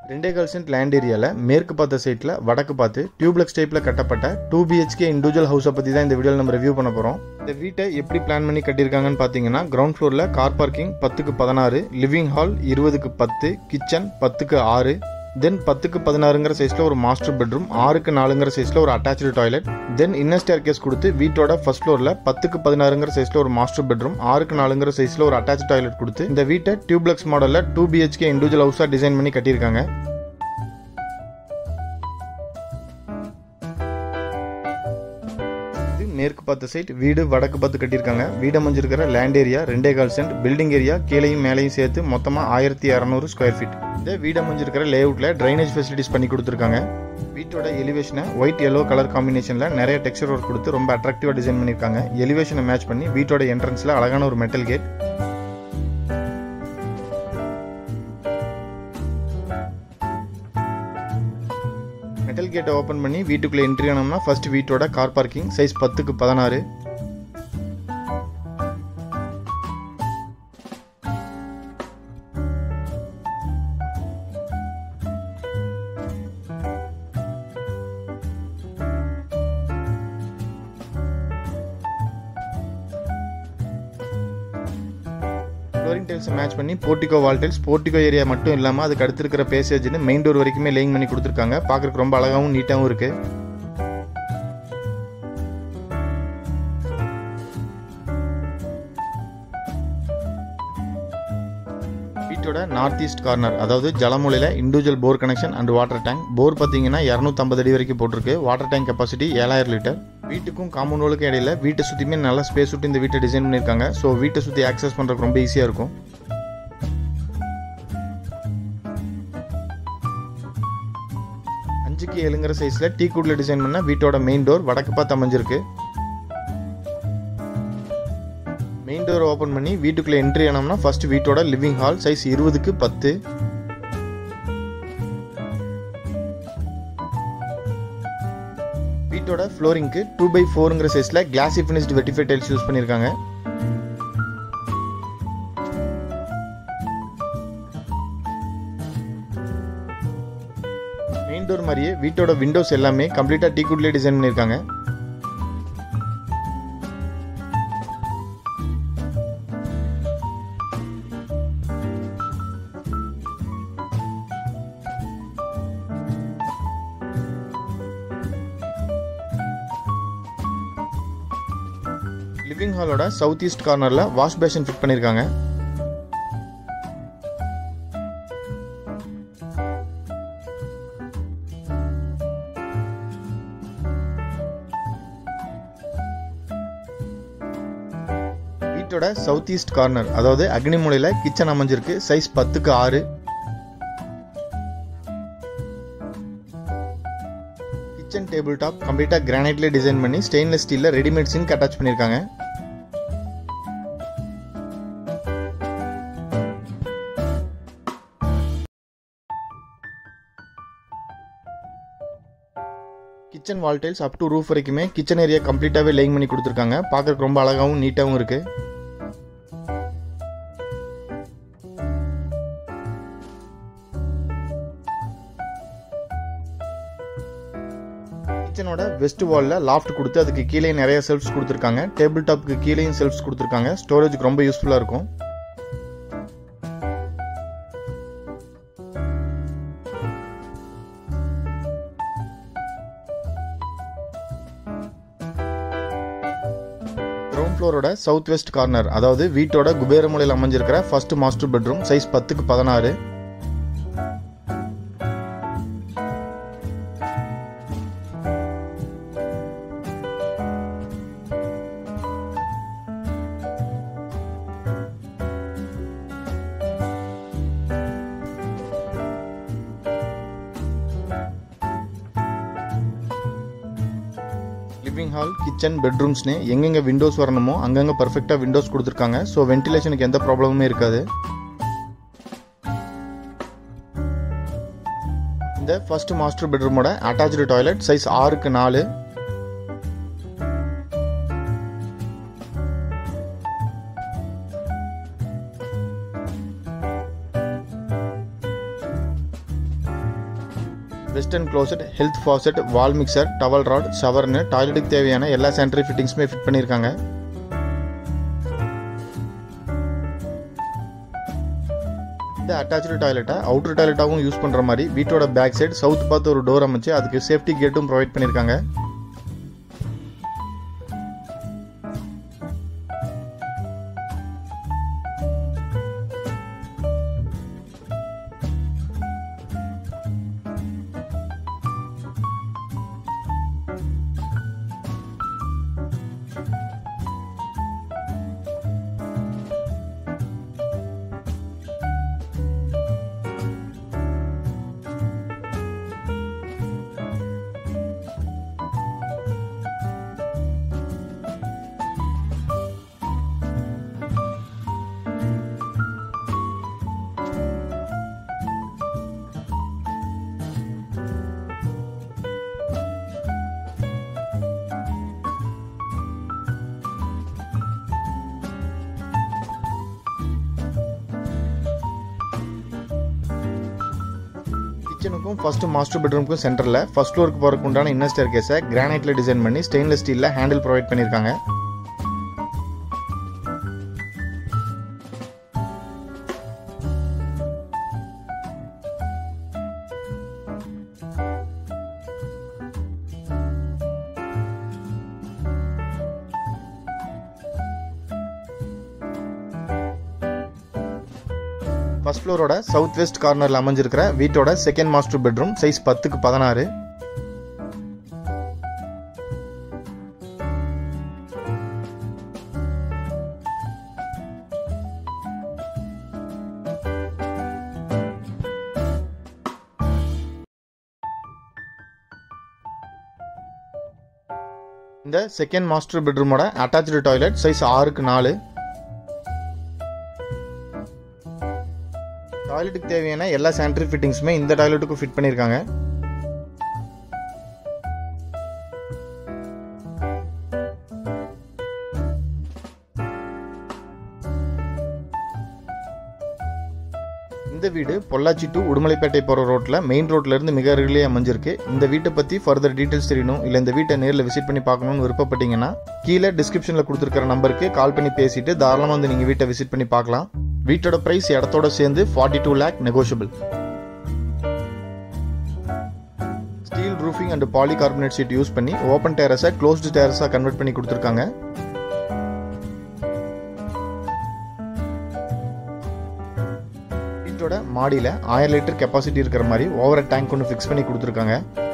ரெண்டே கால் cent land ஏரியாவில் மேற்கு பார்த்த சைட்டில் வடக்கு பார்த்து டியூப்லெக்ஸ் டைப்பில் கட்டப்பட்ட டூ பிஹெச்கே இண்டிவிஜுவல் ஹவுஸை பற்றி தான் இந்த வீடியோவில் நம்ம ரிவ்யூ பண்ண போகிறோம் இந்த வீட்டை எப்படி பிளான் பண்ணி கட்டியிருக்காங்கன்னு பார்த்தீங்கன்னா கிரவுண்ட் ஃப்ளோரில் கார் பார்க்கிங் பத்துக்கு பதினாறு லிவிங் ஹால் இருபதுக்கு பத்து கிச்சன் பத்துக்கு ஆறு தென் பத்துக்கு பதினாறுங்கிற சைஸில் ஒரு மாஸ்டர் பெட்ரூம் ஆறுக்கு நாலுங்கிற சைஸில் ஒரு attach toilet then inner staircase கொடுத்து வீட்டோட ஃபர்ஸ்ட் ஃப்ளோரில் பத்துக்கு பதினாறுங்கிற சைஸில் ஒரு மாஸ்டர் பெட்ரூம் ஆறுக்கு நாலுங்கிற சைஸில் ஒரு அட்டாச் டாய்லெட் கொடுத்து இந்த வீட்டை டியூப்லெக்ஸ் மாடலில் டூ பிஹெச்கே இண்டிவிஜுவல் ஹவுஸாக டிசைன் பண்ணி கட்டியிருக்காங்க இது மேற்கு பார்த்த சைட் வீடு வடக்கு பார்த்து கட்டியிருக்காங்க வீடு அமைஞ்சிருக்கிற லேண்ட் ஏரியா ரெண்டே கால் சென்ட் பில்டிங் ஏரியா கீழையும் மேலையும் சேர்த்து மொத்தமாக ஆயிரத்தி இரநூறு ஸ்கொயர் ஃபீட் இந்த வீடு அமைஞ்சிருக்கிற லேஅவுட்டில் ட்ரைனேஜ் ஃபெசிலிட்டிஸ் பண்ணி கொடுத்துருக்காங்க வீட்டோட எலிவேஷனை ஒயிட் எல்லோ கலர் காம்பினேஷனில் நிறைய டெக்ஸ்சர் ஒர்க் கொடுத்து ரொம்ப அட்ராக்டிவாக டிசைன் பண்ணியிருக்காங்க எலிவேஷனை மேட்ச் பண்ணி வீட்டோட என்ட்ரன்ஸில் அழகான ஒரு மெட்டல் கேட் மெட்டல் கேட்டை ஓப்பன் பண்ணி வீட்டுக்குள்ளே என்ட்ரி ஆனோம்னா ஃபர்ஸ்ட் வீட்டோட கார் பார்க்கிங் சைஸ் பத்துக்கு பதினாறு ஃப்ளோரிங் டைல்ஸ் மேட்ச் பண்ணி portico wall tiles portico area மட்டும் இல்லாமல் அதுக்கு அடுத்து இருக்கிற பேசேஜ்னு மெயின் டோர் வரைக்குமே லேயிங் பண்ணி கொடுத்துருக்காங்க பார்க்குறதுக்கு ரொம்ப அழகாகவும் நீட்டாகவும் இருக்குது வீட்டோட நார்த் ஈஸ்ட் கார்னர் அதாவது ஜலமூலையில் individual bore connection and water tank bore பார்த்தீங்கன்னா இரநூத்தம்பது அடி வரைக்கும் போட்டிருக்கு வாட்டர் டேங்க் கெப்பாசிட்டி ஏழாயிரம் லிட்டர் வீட்டுக்கும் காம்பவுண்டுக்கும் இடையில வீட்டை சுற்றியுமே நல்லா ஸ்பேஸ் விட்டு இந்த வீட்டை டிசைன் பண்ணியிருக்காங்க ஸோ வீட்டை சுற்றி ஆக்சஸ் பண்ணுறதுக்கு ரொம்ப ஈஸியாக இருக்கும் அஞ்சுக்கு ஏழுங்கிற சைஸில் டீ குட்ல டிசைன் பண்ண வீட்டோட மெயின் டோர் வடக்கு பார்த்து அமைஞ்சிருக்கு மெயின் டோர் ஓப்பன் பண்ணி வீட்டுக்குள்ளே என்ட்ரி ஆனோம்னா ஃபர்ஸ்ட் வீட்டோட லிவிங் ஹால் சைஸ் இருபதுக்கு பத்து வீட்டோட ஃப்ளோரிங்க்கு டூ பை ஃபோருங்கிற சைஸில் classy finished vitrified tiles use பண்ணியிருக்காங்க மெயின் டோர் மாதிரியே வீட்டோட விண்டோஸ் எல்லாமே கம்ப்ளீட்டாக டீ குட்லேயே டிசைன் பண்ணியிருக்காங்க லிவிங் ஹாலோட சவுத் ஈஸ்ட் கார்னரில் வாஷ் பேஷன் ஃபிட் பண்ணியிருக்காங்க வீட்டோட சவுத் ஈஸ்ட் கார்னர் அதாவது அக்னிமூலையில் கிச்சன் அமைஞ்சிருக்கு சைஸ் பத்துக்கு ஆறு கிச்சன் டேபிள் டாப் கம்ப்ளீட்டாக கிரானைட்ல டிசைன் பண்ணி ஸ்டெயின்லெஸ் ஸ்டீலில் ரெடிமேட் சிங்க் அட்டாச் பண்ணியிருக்காங்க kitchen wall tiles up to roof வரைக்குமே கிச்சன் ஏரியா கம்ப்ளீட்டாகவே லைங் பண்ணி கொடுத்துருக்காங்க பார்க்கறதுக்கு ரொம்ப அழகாகவும் நீட்டாகவும் இருக்குது கிச்சனோட வெஸ்ட் வாலில் லாஃப்ட் கொடுத்து அதுக்கு கீழே நிறைய செல்ஃப்ஸ் கொடுத்துருக்காங்க டேபிள் டாப்புக்கு கீழேயும் செல்ஃப்ஸ் கொடுத்துருக்காங்க ஸ்டோரேஜுக்கு ரொம்ப யூஸ்ஃபுல்லாக இருக்கும் கிரவுண்ட் ஃப்ளோரோட சவுத் வெஸ்ட் கார்னர் அதாவது வீட்டோட குபேரமூலையில் அமைஞ்சிருக்கிற ஃபர்ஸ்ட் மாஸ்டர் பெட்ரூம் சைஸ் பத்துக்கு பதினாறு லிவிங் ஹால் கிச்சன் பெட்ரூம்ஸ்னு எங்கெங்கே விண்டோஸ் வரணுமோ அங்கங்கே பர்ஃபெக்டாக விண்டோஸ் கொடுத்துருக்காங்க ஸோ வென்டிலேஷனுக்கு எந்த ப்ராப்ளமுமே இருக்காது இந்த ஃபர்ஸ்ட் மாஸ்டர் பெட்ரூமோட அட்டாச்சு டாய்லெட் சைஸ் ஆறுக்கு நாலு western closet health faucet wall mixer towel rod ஷவர்னு டாய்லெட்டுக்கு தேவையான எல்லா சானிட்டரி ஃபிட்டிங்ஸுமே ஃபிட் பண்ணியிருக்காங்க இந்த அட்டாச்சு டாய்லெட்டை அவுட்டர் டாய்லெட்டாகவும் யூஸ் பண்ணுற மாதிரி வீட்டோட பேக் சைடு சவுத் பார்த்து ஒரு டோர் அமைச்சு அதுக்கு சேஃப்டி கேட்டும் ப்ரொவைட் பண்ணியிருக்காங்க கிச்சனுக்கும் ஃபர்ஸ்ட் மாஸ்டர் பெட்ரூமுக்கும் சென்டரில் ஃபர்ஸ்ட் ஃப்ளோருக்கு போகிறக்கு உண்டான இன்னர் ஸ்டேர் கேஸை கிரானைட்டில் டிசைன் பண்ணி ஸ்டெயின்லெஸ் ஸ்டீலில் ஹேண்டில் ப்ரொவைட் பண்ணியிருக்காங்க ஃபர்ஸ்ட் ஃப்ளோரோட சவுத் வெஸ்ட் கார்னரில் அமைஞ்சிருக்கிற வீட்டோட செகண்ட் மாஸ்டர் பெட்ரூம் சைஸ் பத்துக்கு பதினாறு இந்த செகண்ட் மாஸ்டர் பெட்ரூமோட அட்டாச்சு டாய்லெட் சைஸ் ஆறுக்கு நாலு டாய்லெட்டுக்கு தேவையான எல்லா சானிட்டரி ஃபிட்டிங்ஸுமே இந்த டாய்லெட்டுக்கும் ஃபிட் பண்ணியிருக்காங்க இந்த வீடு பொள்ளாச்சி டு உடுமலைப்பேட்டை போகிற ரோட்டில் மெயின் ரோட்ல இருந்து மிக அருகிலே அமைஞ்சிருக்கு இந்த வீட்டை பற்றி ஃபர்தர் டீட்டெயில்ஸ் தெரியணும் இல்லை இந்த வீட்டை நேரில் விசிட் பண்ணி பார்க்கணும்னு விருப்பப்பட்டீங்கன்னா கீழே டிஸ்கிரிப்ஷனில் கொடுத்துருக்கிற நம்பருக்கு கால் பண்ணி பேசிட்டு தாராளமாக வந்து நீங்கள் வீட்டை விசிட் பண்ணி பார்க்கலாம் வீட்டோட பிரைஸ் இடத்தோட சேர்ந்து forty two lakh negotiable steel roofing and polycarbonate sheet use பண்ணி ஓப்பன் டேரஸை க்ளோஸ்டு டேரஸாக கன்வெர்ட் பண்ணி கொடுத்துருக்காங்க வீட்டோட மாடியில் ஆயிரம் லிட்டர் கெப்பாசிட்டி இருக்கிற மாதிரி ஓவர டேங்க் ஒன்று ஃபிக்ஸ் பண்ணி கொடுத்துருக்காங்க